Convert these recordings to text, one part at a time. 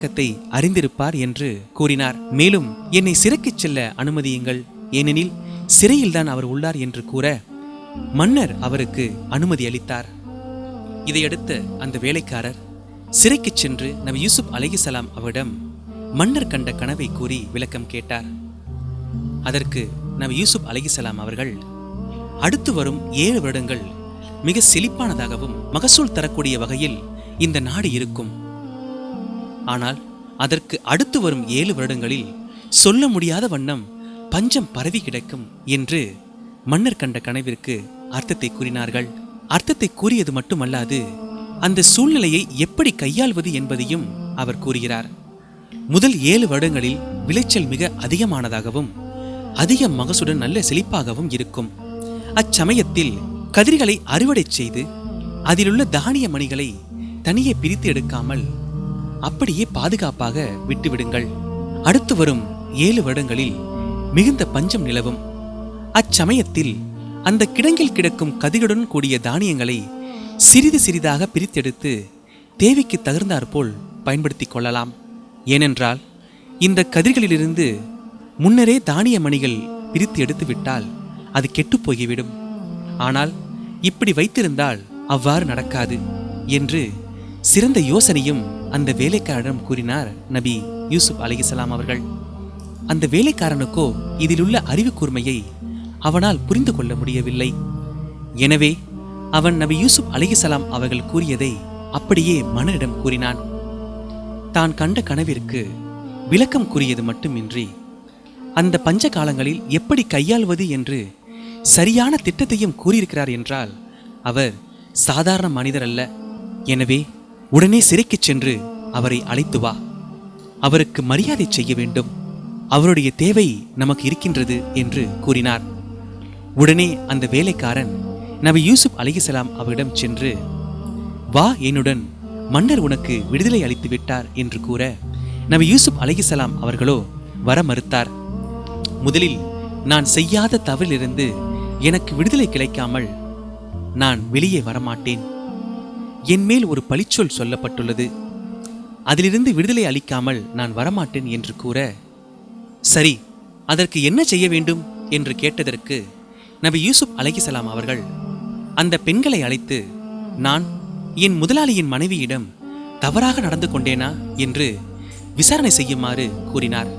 கத்தை அறிந்திருப்பார் என்று கூறினார் மேலும் என்னை சிறைக்குச் செல்ல அனுமதியுங்கள் ஏனெனில் சிறையில்தான் அவர் உள்ளார் என்று கூற மன்னர் அவருக்கு அனுமதி அளித்தார் இதையடுத்து அந்த வேலைக்காரர் சிறைக்குச் சென்று நபி யூசுப் அலைஹிசலாம் அவரிடம் மன்னர் கண்ட கனவை கூறி விளக்கம் கேட்டார் அதற்கு நபி யூசுப் அலைஹிசலாம் அவர்கள் அடுத்து வரும் ஏழு வருடங்கள் மிக செழிப்பானதாகவும் மகசூல் தரக்கூடிய வகையில் இந்த நாடு இருக்கும் ஆனால் அதற்கு அடுத்து வரும் ஏழு வருடங்களில் சொல்ல முடியாத வண்ணம் பஞ்சம் பரவி கிடக்கும் என்று மன்னர் கண்ட கனவிற்கு அர்த்தத்தை கூறினார்கள் அர்த்தத்தை கூறியது மட்டுமல்லாது அந்த சூழ்நிலையை எப்படி கையாள்வது என்பதையும் அவர் கூறுகிறார் முதல் ஏழு வருடங்களில் விளைச்சல் மிக அதிகமானதாகவும் அதிக மகசுடன் நல்ல செழிப்பாகவும் இருக்கும் அச்சமயத்தில் கதிர்களை அறுவடை செய்து அதிலுள்ள தானிய மணிகளை தனியே பிரித்து எடுக்காமல் அப்படியே பாதுகாப்பாக விட்டுவிடுங்கள் அடுத்து வரும் ஏழு வருடங்களில் மிகுந்த பஞ்சம் நிலவும் அச்சமயத்தில் அந்த கிடங்கில் கிடக்கும் கதிருடன் கூடிய தானியங்களை சிறிது சிறிதாக பிரித்தெடுத்து தேவைக்கு தகுந்தாற்போல் பயன்படுத்திக் கொள்ளலாம் ஏனென்றால் இந்த கதிர்களிலிருந்து முன்னரே தானிய மணிகள் பிரித்து எடுத்து விட்டால் அது கெட்டுப் போய்விடும் ஆனால் இப்படி வைத்திருந்தால் அவ்வாறு நடக்காது என்று சிறந்த யோசனையும் அந்த வேலைக்காரனிடம் கூறினார் நபி யூசுப் அலைஹிஸ்ஸலாம் அவர்கள் அந்த வேலைக்காரனுக்கோ இதிலுள்ள அறிவு கூர்மையை அவனால் புரிந்து கொள்ள முடியவில்லை எனவே அவன் நபி யூசுப் அலைஹிஸ்ஸலாம் அவர்கள் கூறியதை அப்படியே மன்னரிடம் கூறினான் தான் கண்ட கனவிற்கு விளக்கம் கூறியது மட்டுமின்றி அந்த பஞ்ச காலங்களில் எப்படி கையாள்வது என்று சரியான திட்டத்தையும் கூறியிருக்கிறார் என்றால் அவர் சாதாரண மனிதர் அல்ல எனவே உடனே சிறைக்குச் சென்று அவரை அழைத்து வா அவருக்கு மரியாதை செய்ய வேண்டும் அவருடைய தேவை நமக்கு இருக்கின்றது என்று கூறினார் உடனே அந்த வேலைக்காரன் நபி யூசுப் அலைஹிஸ்ஸலாம் அவரிடம் சென்று வா என்னுடன் மன்னர் உனக்கு விடுதலை அளித்து விட்டார் என்று கூற நபி யூசுப் அலைஹிஸ்ஸலாம் அவர்களோ வர மறுத்தார் முதலில் நான் செய்யாத தவறிலிருந்து எனக்கு விடுதலை கிடைக்காமல் நான் வெளியே வரமாட்டேன் என் மேல் ஒரு பழிச்சொல் சொல்லப்பட்டுள்ளது அதிலிருந்து விடுதலை அளிக்காமல் நான் வரமாட்டேன் என்று கூற சரி அதற்கு என்ன செய்ய வேண்டும் என்று கேட்டதற்கு நபி யூசுப் அலைஹிசலாம் அவர்கள் அந்த பெண்களை அழைத்து நான் என் முதலாளியின் மனைவியிடம் தவறாக நடந்து கொண்டேனா என்று விசாரணை செய்யுமாறு கூறினார்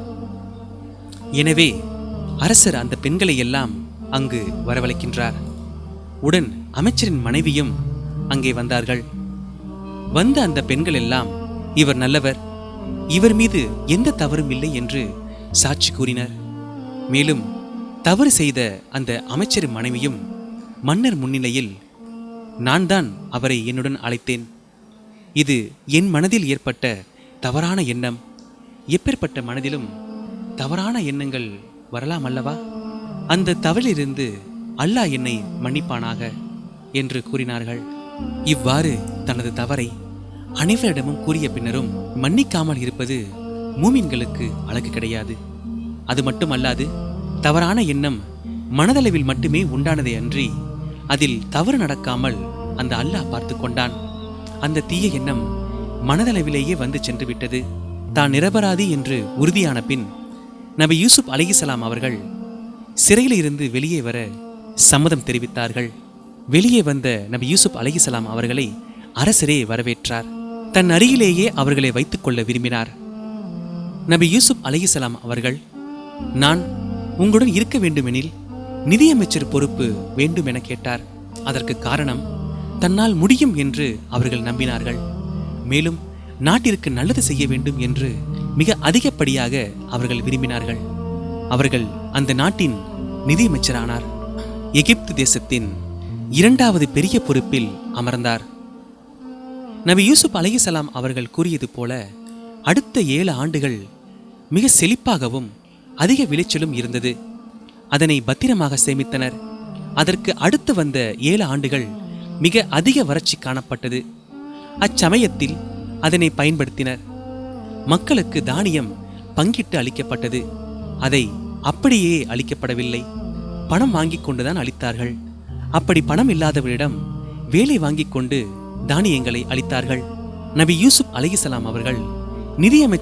எனவே அரசர் அந்த பெண்களை எல்லாம் அங்கு வரவழைக்கின்றார் உடன் அமைச்சரின் மனைவியும் அங்கே வந்தார்கள் வந்த அந்த பெண்கள் எல்லாம் இவர் நல்லவர் இவர் மீது எந்த தவறும் இல்லை என்று சாட்சி கூறினர் மேலும் தவறு செய்த அந்த அமைச்சரின் மனைவியும் மன்னர் முன்னிலையில் நான் தான் அவரை என்னுடன் அழைத்தேன் இது என் மனதில் ஏற்பட்ட தவறான எண்ணம் எப்பேற்பட்ட மனதிலும் தவறான எண்ணங்கள் வரலாம் அல்லவா அந்த தவறிலிருந்து அல்லாஹ் என்னை மன்னிப்பானாக என்று கூறினார்கள் இவ்வாறு தனது தவறை அனைவரிடமும் கூறிய பின்னரும் மன்னிக்காமல் இருப்பது மூமின்களுக்கு அழகு கிடையாது அது மட்டுமல்லாது தவறான எண்ணம் மனதளவில் மட்டுமே உண்டானதே அன்றி அதில் தவறு நடக்காமல் அந்த அல்லாஹ் பார்த்து கொண்டான் அந்த தீய எண்ணம் மனதளவிலேயே வந்து சென்று விட்டது தான் நிரபராதி என்று உறுதியான பின் நபி யூசுப் அலைஹிசலாம் அவர்கள் சிறையில் இருந்து வெளியே வர சம்மதம் தெரிவித்தார்கள் வெளியே வந்த நபி யூசுப் அலைஹிசலாம் அவர்களை அரசரே வரவேற்றார் தன் அருகிலேயே அவர்களை வைத்துக் கொள்ள விரும்பினார் நபி யூசுப் அலைஹிசலாம் அவர்கள் நான் உங்களுடன் இருக்க வேண்டுமெனில் நிதியமைச்சர் பொறுப்பு வேண்டும் என கேட்டார் அதற்கு காரணம் தன்னால் முடியும் என்று அவர்கள் நம்பினார்கள் மேலும் நாட்டிற்கு நல்லது செய்ய வேண்டும் என்று மிக அதிகப்படியாக அவர்கள் விரும்பினார்கள் அவர்கள் அந்த நாட்டின் நிதியமைச்சரானார் எகிப்து தேசத்தின் இரண்டாவது பெரிய பொறுப்பில் அமர்ந்தார் நபி யூசுப் அலைஹிசலாம் அவர்கள் கூறியது போல அடுத்த ஏழு ஆண்டுகள் மிக செழிப்பாகவும் அதிக விளைச்சலும் இருந்தது அதனை பத்திரமாக சேமித்தனர் அதற்கு அடுத்து வந்த ஏழு ஆண்டுகள் மிக அதிக வறட்சி காணப்பட்டது அச்சமயத்தில் அதனை பயன்படுத்தினர் மக்களுக்கு தானியம் பங்கிட்டு அளிக்கப்பட்டது அதை அப்படியே அளிக்கப்படவில்லை பணம் வாங்கிக் கொண்டுதான் அளித்தார்கள் அப்படி பணம் இல்லாதவரிடம் வேலை வாங்கிக் கொண்டு தானியங்களை அளித்தார்கள் நபி யூசுப் அலைஹிசலாம் அவர்கள் நிதியமைச்சர்